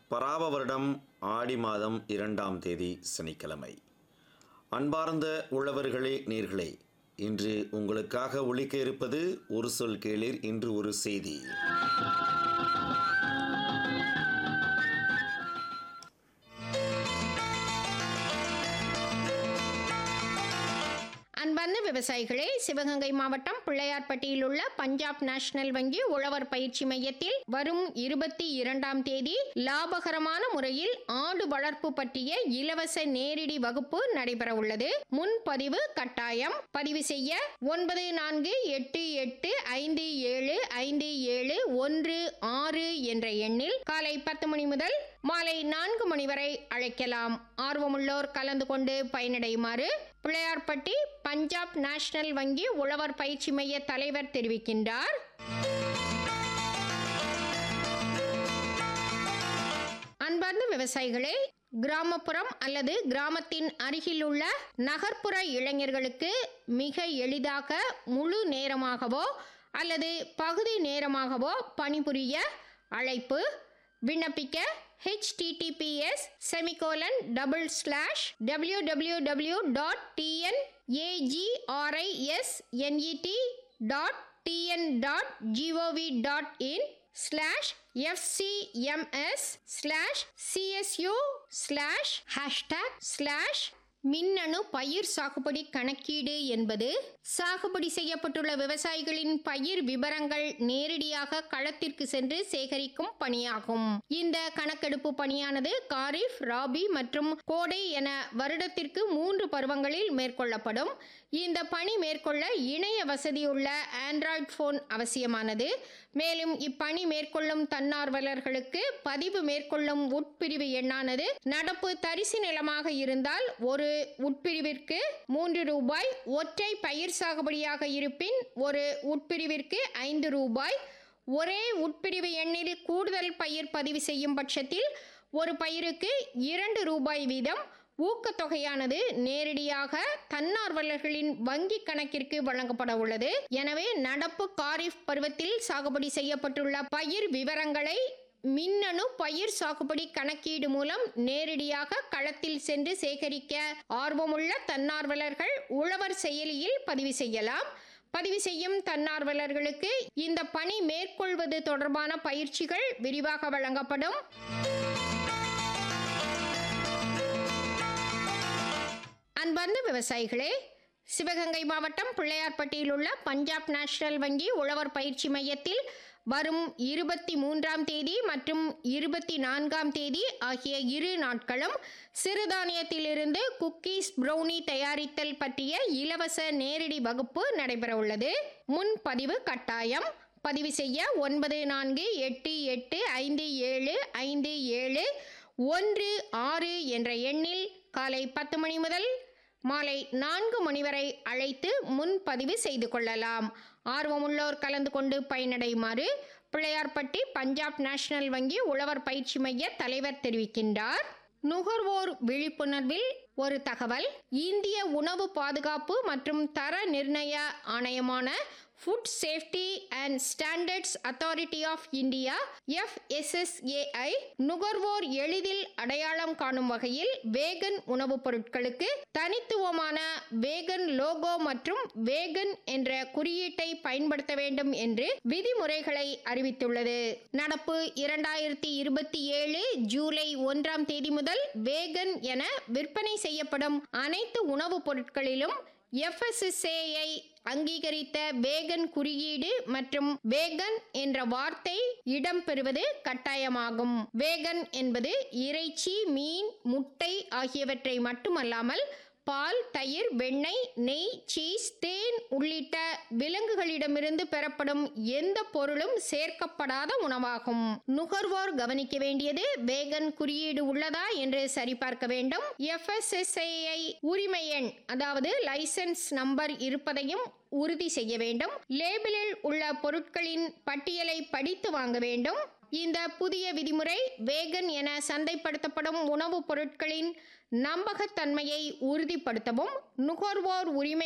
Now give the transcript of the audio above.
பராப வருடம் ஆடி மாதம் இரண்டாம் தேதி சனிக்கிழமை அன்பார்ந்த உழவர்களே நேர்களே இன்று உங்களுக்காக ஒலிக்க இருப்பது ஒரு சொல் கேளீர் இன்று ஒரு செய்தி அன்பார்ந்த விவசாயிகளே சிவகங்கை மாவட்டம் பிள்ளையார்பட்டியில் உள்ள பஞ்சாப் நேஷனல் வங்கி உழவர் பயிற்சி மையத்தில் வரும் இருபத்தி இரண்டாம் தேதி லாபகரமான முறையில் ஆடு வளர்ப்பு பற்றிய இலவச நேரடி வகுப்பு நடைபெற உள்ளது முன்பதிவு கட்டாயம் பதிவு செய்ய ஒன்பது நான்கு எட்டு எட்டு ஐந்து ஏழு ஐந்து ஏழு ஒன்று ஆறு என்ற எண்ணில் காலை பத்து மணி முதல் மாலை நான்கு மணி வரை அழைக்கலாம் ஆர்வமுள்ளோர் கலந்து கொண்டு பயனடையுமாறு பிள்ளையார்பட்டி பஞ்சாப் நேஷனல் வங்கி உழவர் பயிற்சி மைய தலைவர் தெரிவிக்கின்றார் அன்பார்ந்த விவசாயிகளே கிராமப்புறம் அல்லது கிராமத்தின் அருகில் உள்ள நகர்ப்புற இளைஞர்களுக்கு மிக எளிதாக முழு நேரமாகவோ அல்லது பகுதி நேரமாகவோ பணிபுரிய அழைப்பு விண்ணப்பிக்க HTTPS semicolon double slash W W W dot TN AGRIS NET dot TN dot GOV dot in slash FCMS slash CSU slash hashtag slash மின்னணு பயிர் சாகுபடி கணக்கீடு என்பது சாகுபடி செய்யப்பட்டுள்ள விவசாயிகளின் பயிர் விவரங்கள் நேரடியாக களத்திற்கு சென்று சேகரிக்கும் பணியாகும் இந்த கணக்கெடுப்பு பணியானது காரிஃப் ராபி மற்றும் கோடை என வருடத்திற்கு மூன்று பருவங்களில் மேற்கொள்ளப்படும் இந்த பணி மேற்கொள்ள இணைய வசதியுள்ள ஆண்ட்ராய்டு போன் அவசியமானது மேலும் இப்பணி மேற்கொள்ளும் தன்னார்வலர்களுக்கு பதிவு மேற்கொள்ளும் உட்பிரிவு எண்ணானது நடப்பு தரிசு நிலமாக இருந்தால் ஒரு உட்பிரிவிற்கு மூன்று ரூபாய் ஒற்றை பயிர் சாகுபடியாக இருப்பின் ஒரு உட்பிரிவிற்கு ஐந்து ரூபாய் ஒரே உட்பிரிவு எண்ணில் கூடுதல் பயிர் பதிவு செய்யும் பட்சத்தில் ஒரு பயிருக்கு இரண்டு ரூபாய் வீதம் ஊக்கத்தொகையானது நேரடியாக தன்னார்வலர்களின் வங்கி கணக்கிற்கு வழங்கப்பட உள்ளது எனவே நடப்பு காரிஃப் பருவத்தில் சாகுபடி செய்யப்பட்டுள்ள பயிர் விவரங்களை மின்னணு பயிர் சாகுபடி கணக்கீடு மூலம் நேரடியாக களத்தில் சென்று சேகரிக்க ஆர்வமுள்ள தன்னார்வலர்கள் உழவர் செயலியில் பதிவு செய்யலாம் பதிவு செய்யும் தன்னார்வலர்களுக்கு இந்த பணி மேற்கொள்வது தொடர்பான பயிற்சிகள் விரிவாக வழங்கப்படும் அன்பார்ந்த விவசாயிகளே சிவகங்கை மாவட்டம் பிள்ளையார்பட்டியில் உள்ள பஞ்சாப் நேஷனல் வங்கி உழவர் பயிற்சி மையத்தில் வரும் இருபத்தி மூன்றாம் தேதி மற்றும் இருபத்தி நான்காம் தேதி ஆகிய இரு நாட்களும் சிறுதானியத்திலிருந்து குக்கீஸ் ப்ரௌனி தயாரித்தல் பற்றிய இலவச நேரடி வகுப்பு நடைபெற உள்ளது முன்பதிவு கட்டாயம் பதிவு செய்ய ஒன்பது நான்கு எட்டு எட்டு ஐந்து ஏழு ஐந்து ஏழு ஒன்று ஆறு என்ற எண்ணில் காலை பத்து மணி முதல் மாலை நான்கு மணி வரை அழைத்து முன்பதிவு செய்து கொள்ளலாம் ஆர்வமுள்ளோர் கலந்து கொண்டு பயனடையுமாறு பிள்ளையார்பட்டி பஞ்சாப் நேஷனல் வங்கி உழவர் பயிற்சி மைய தலைவர் தெரிவிக்கின்றார் நுகர்வோர் விழிப்புணர்வில் ஒரு தகவல் இந்திய உணவு பாதுகாப்பு மற்றும் தர நிர்ணய ஆணையமான food safety and standards authority of India FSSAI நுகர்வோர் எளிதில் அடையாளம் காணும் வகையில் வேகன் உணவுப் பொருட்களுக்கு தனித்துவமான வேகன் லோகோ மற்றும் வேகன் என்ற குறியீட்டை பயன்படுத்த வேண்டும் என்று விதிமுறைகளை அறிவித்துள்ளது நடப்பு இரண்டாயிரத்தி இருபத்தி ஏழு ஜூலை ஒன்றாம் தேதி முதல் வேகன் என விற்பனை செய்யப்படும் அனைத்து உணவுப் பொருட்களிலும் எஃப்எஸ்எஸ்ஏஐ அங்கீகரித்த வேகன் குறியீடு மற்றும் வேகன் என்ற வார்த்தை இடம்பெறுவது கட்டாயமாகும் வேகன் என்பது இறைச்சி மீன் முட்டை ஆகியவற்றை மட்டுமல்லாமல் பால் தயிர் வெண்ணெய் நெய் சீஸ் தேன் உள்ளிட்ட விலங்குகளிடமிருந்து பெறப்படும் எந்த பொருளும் சேர்க்கப்படாத உணவாகும் நுகர்வோர் கவனிக்க வேண்டியது வேகன் குறியீடு உள்ளதா என்று சரிபார்க்க வேண்டும் எஃப்எஸ்எஸ்ஐ உரிமை எண் அதாவது லைசென்ஸ் நம்பர் இருப்பதையும் உறுதி செய்ய வேண்டும் லேபிளில் உள்ள பொருட்களின் பட்டியலை படித்து வாங்க வேண்டும் இந்த புதிய விதிமுறை வேகன் என சந்தைப்படுத்தப்படும் உணவுப் பொருட்களின் நம்பகத்தன்மையை உறுதிப்படுத்தவும் நுகர்வோர் உரிமை